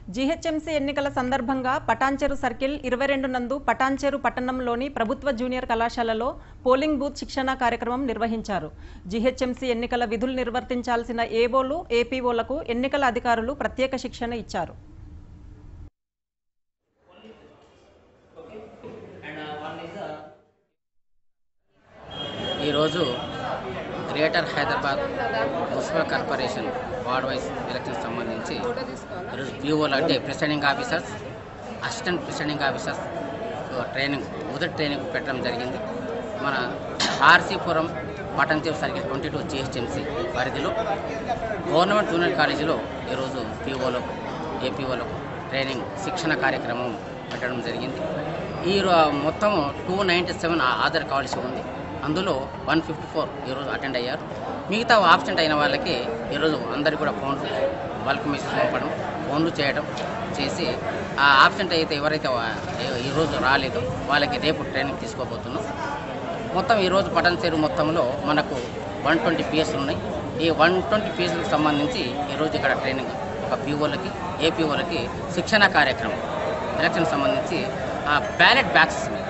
GHMC ఎన్నికల సందర్భంగా Patancheru circle ఇరవై రెండు నందు పటాన్చెరు పట్టణంలోని ప్రభుత్వ జూనియర్ కళాశాలలో పోలింగ్ బూత్ శిక్షణ కార్యక్రమం నిర్వహించారు జీహెచ్ఎంసీ ఎన్నికల విధులు నిర్వర్తించాల్సిన ఏవోలు ఏపీఓలకు ఎన్నికల అధికారులు ప్రత్యేక శిక్షణ ఇచ్చారు ఈరోజు greater Hyderabad municipal corporation ward wise election సంబంధించి ఈరోజు పిఓలు అంటే presiding officers assistant presiding officers training మొదటి ట్రైనింగ్ పెట్టడం జరిగింది మన RC Puram Patancheru circle twenty two GHMC పరిధిలో గవర్నమెంట్ జూనియర్ కాలేజీలో ఈరోజు పిఓలకు ఏపీఓలకు ట్రైనింగ్ శిక్షణ కార్యక్రమం పెట్టడం జరిగింది ఈ రో- మొత్తం టూ నైంటీ సెవెన్ ఆధార్ కావాల్సి ఉంది అందులో వన్ ఫిఫ్టీ ఫోర్ ఈరోజు అటెండ్ అయ్యారు మిగతా ఆబ్సెంట్ అయిన వాళ్ళకి ఈరోజు అందరికి కూడా ఫోన్లు బల్క్ మెసేజ్ పంపడం ఫోన్లు చేయడం చేసి ఆ ఆబ్సెంట్ అయితే ఎవరైతే వా- ఏ- ఈరోజు రాలేదో వాళ్ళకి రేపు ట్రైనింగ్ తీసుకోబోతున్నాం మొత్తం ఈరోజు పటన్సేరు మొత్తంలో మనకు వన్ ట్వంటీ పిఎస్లు ఉన్నాయి ఈ వన్ ట్వంటీ పిఎస్లకు సంబంధించి ఈరోజు ఇక్కడ ట్రైనింగ్ ఒక పీఓలకి ఏపీఓలకి శిక్షణ కార్యక్రమం ఎలక్షన్ సంబంధించి ఆ బ్యాలెట్ బ్యాగ్స్